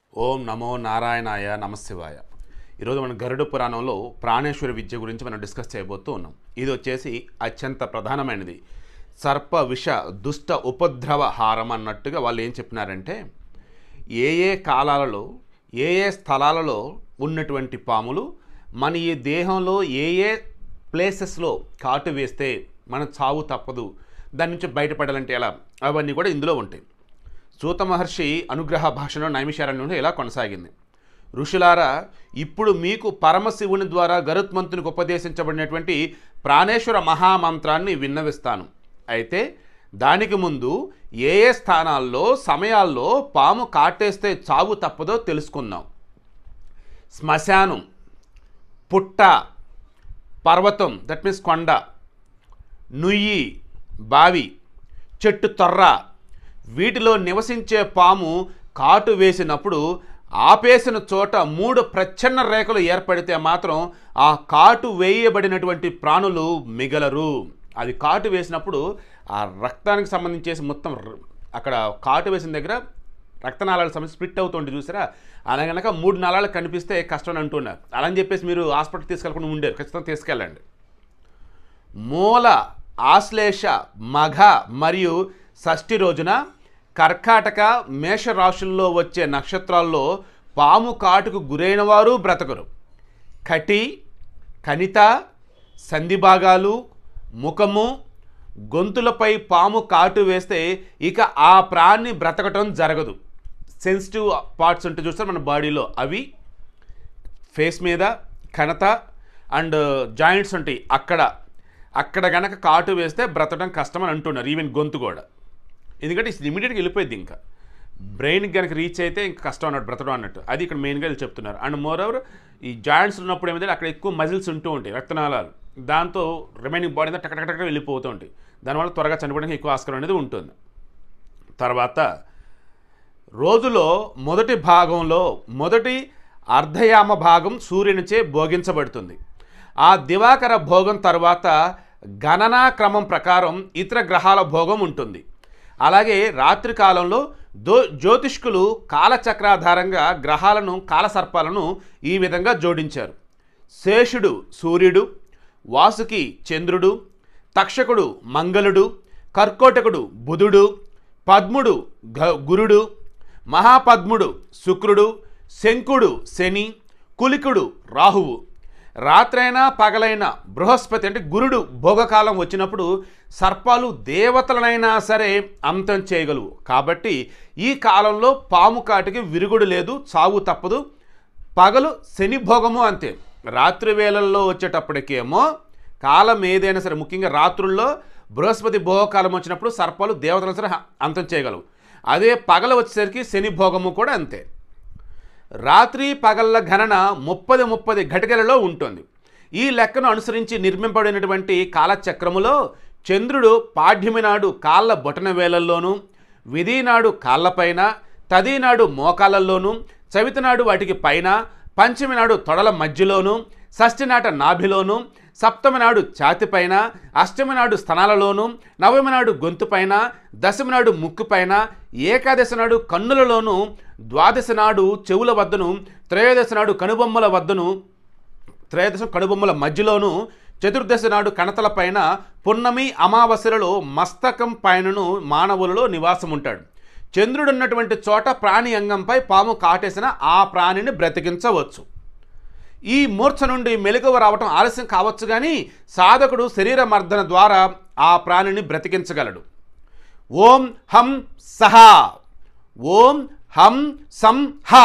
ఓం నమో నారాయణాయ నమశివాయ ఈరోజు మనం గరుడ పురాణంలో ప్రాణేశ్వర విద్య గురించి మనం డిస్కస్ చేయబోతూ ఉన్నాం ఇది వచ్చేసి అత్యంత ప్రధానమైనది సర్ప విష దుష్ట ఉపద్రవ హారం అన్నట్టుగా వాళ్ళు ఏం చెప్పినారంటే ఏ ఏ కాలాలలో ఏ ఏ స్థలాలలో ఉన్నటువంటి పాములు మన ఈ దేహంలో ఏ ఏ ప్లేసెస్లో కాటు వేస్తే మన చావు తప్పదు దాని నుంచి బయటపడాలంటే ఎలా అవన్నీ కూడా ఇందులో ఉంటాయి సూత మహర్షి అనుగ్రహ భాషలో నైమిషారణ్యంలో ఇలా కొనసాగింది ఋషులారా ఇప్పుడు మీకు పరమశివుని ద్వారా గరుత్మంతునికి ఉపదేశించబడినటువంటి ప్రాణేశ్వర మహామంత్రాన్ని విన్నవిస్తాను అయితే దానికి ముందు ఏ ఏ స్థానాల్లో సమయాల్లో పాము కాటేస్తే చావు తప్పదో తెలుసుకుందాం శ్మశానం పుట్ట పర్వతం దట్ మీన్స్ కొండ నుయ్యి బావి చెట్టు తొర్ర వీటిలో నివసించే పాము కాటు వేసినప్పుడు ఆపేసిన చోట మూడు ప్రచ్ఛన్న రేఖలు ఏర్పడితే మాత్రం ఆ కాటు వేయబడినటువంటి ప్రాణులు మిగలరు అది కాటు వేసినప్పుడు ఆ రక్తానికి సంబంధించేసి మొత్తం ర- అక్కడ కాటు వేసిన దగ్గర రక్తనాళాలకు సంబంధించి స్ప్లిట్ అవుతుంటే చూసారా అలా కనుక మూడు నాళాలు కనిపిస్తే కష్టం అని అంటున్నారు అలా అని చెప్పేసి మీరు హాస్పిటల్ తీసుకెళ్ళకుండా ఉండేరు ఖచ్చితంగా తీసుకెళ్ళండి మూల ఆశ్లేష మఘ మరియు షష్ఠి రోజున కర్కాటక మేషరాశుల్లో వచ్చే నక్షత్రాల్లో పాము కాటుకు గురైన వారు బ్రతకరు కటి కనిత సంధిభాగాలు ముఖము గొంతులపై పాము కాటు వేస్తే ఇక ఆ ప్రాణి బ్రతకటం జరగదు సెన్సిటివ్ పార్ట్స్ ఉంటే చూస్తారు మన బాడీలో అవి ఫేస్ మీద కణత అండ్ జాయింట్స్ ఉంటాయి అక్కడ అక్కడ గనక కాటు వేస్తే బ్రతకడం కష్టం అని అంటున్నారు ఈవెన్ గొంతు కూడా ఎందుకంటే ఇది ఇమీడియట్గా వెళ్ళిపోయింది ఇంకా బ్రెయిన్కి కనుక రీచ్ అయితే ఇంకా కష్టం అన్నట్టు బ్రతడం అన్నట్టు అది ఇక్కడ మెయిన్గా వీళ్ళు చెప్తున్నారు అండ్ మోర్ ఓవర్ ఈ జాయింట్స్ ఉన్నప్పుడు ఏమైతే అక్కడ ఎక్కువ మజిల్స్ ఉంటూ ఉంటాయి రక్తనాళాలు దాంతో రిమైనింగ్ బాడీ అంతా టక్ టక్ టక్ వెళ్ళిపోతూ ఉంటాయి దానివల్ల త్వరగా చనిపోవడానికి ఎక్కువ ఆస్కారం అనేది ఉంటుంది తర్వాత రోజులో మొదటి భాగంలో మొదటి అర్ధయామ భాగం సూర్యునిచే భోగించబడుతుంది ఆ దివాకర భోగం తర్వాత గణనా క్రమం ప్రకారం ఇతర గ్రహాల భోగం ఉంటుంది అలాగే రాత్రి కాలంలో దో జ్యోతిష్కులు కాలచక్రాధారంగా గ్రహాలను కాలసర్పాలను ఈ విధంగా జోడించారు శేషుడు సూర్యుడు వాసుకి చంద్రుడు తక్షకుడు మంగళుడు కర్కోటకుడు బుధుడు పద్ముడు గ- గురుడు మహాపద్ముడు శుక్రుడు శంకుడు శని కులికుడు రాహువు రాత్రైనా పగలైనా బృహస్పతి అంటే గురుడు భోగకాలం వచ్చినప్పుడు సర్పాలు దేవతలనైనా సరే అంతం చేయగలవు కాబట్టి ఈ కాలంలో పాము కాటికి విరుగుడు లేదు చావు తప్పదు పగలు శని భోగము అంతే రాత్రి వేళల్లో వచ్చేటప్పటికేమో కాలం ఏదైనా సరే ముఖ్యంగా రాత్రుల్లో బృహస్పతి భోగకాలం వచ్చినప్పుడు సర్పాలు దేవతలను సరే హ- అంతం చేయగలవు అదే పగల వచ్చేసరికి శని భోగము కూడా అంతే రాత్రి పగళ్ళ గణన ముప్పది ముప్పది ఘటికలలో ఉంటుంది ఈ లెక్కను అనుసరించి నిర్మింపబడినటువంటి కాలచక్రములో చంద్రుడు పాడ్యమి నాడు కాళ్ళ బొటన వేలల్లోనూ విధి నాడు కాళ్ళపైన తది నాడు మోకాళ్ళల్లోనూ చవితి నాడు వాటికి పైన పంచమి నాడు తొడల మధ్యలోనూ షష్ఠి నాట నాభిలోను సప్తమి నాడు ఛాతిపైన అష్టమి నాడు స్తనాలలోను నవమి నాడు గొంతుపైన దశమి నాడు ముక్కుపైన ఏకాదశి నాడు కన్నులలోను ద్వాదశి నాడు చెవుల వద్దను త్రయోదశి నాడు కనుబొమ్మల వద్దను త్రయోదశం కనుబొమ్మల మధ్యలోను చతుర్దశి నాడు కణతలపైన పున్నమి అమావాస్యలలో మస్తకం పైనను మానవులలో నివాసం ఉంటాడు చంద్రుడు ఉన్నటువంటి చోట ప్రాణి అంగంపై పాము కాటేసిన ఆ ప్రాణిని బ్రతికించవచ్చు ఈ మూర్ఛ నుండి మెలకువ రావటం ఆలస్యం కావచ్చు కానీ సాధకుడు శరీర మర్దన ద్వారా ఆ ప్రాణిని బ్రతికించగలడు ఓం హం సహా ఓం హం సం హ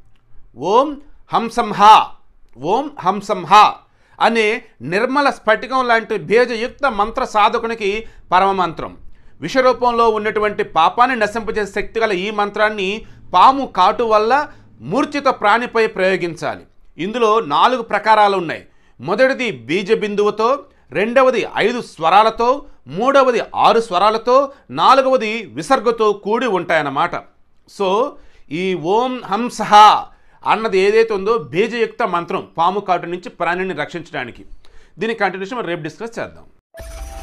ఓం హంసం హ ఓం హంసం హ అనే నిర్మల స్ఫటికం లాంటి భేజయుక్త మంత్ర సాధకునికి పరమ మంత్రం విషరూపంలో ఉన్నటువంటి పాపాన్ని నశింపజేసే శక్తి గల ఈ మంత్రాన్ని పాము కాటు వల్ల మూర్ఛిత ప్రాణిపై ప్రయోగించాలి ఇందులో నాలుగు ప్రకారాలు ఉన్నాయి మొదటిది బీజ బిందువుతో రెండవది ఐదు స్వరాలతో మూడవది ఆరు స్వరాలతో నాలుగవది విసర్గతో కూడి ఉంటాయన్నమాట సో ఈ ఓం హంసహ అన్నది ఏదైతే ఉందో బీజయుక్త మంత్రం పాము కాటు నుంచి ప్రాణిని రక్షించడానికి దీని కంటిన్యూషన్ మనం రేపు డిస్కస్ చేద్దాం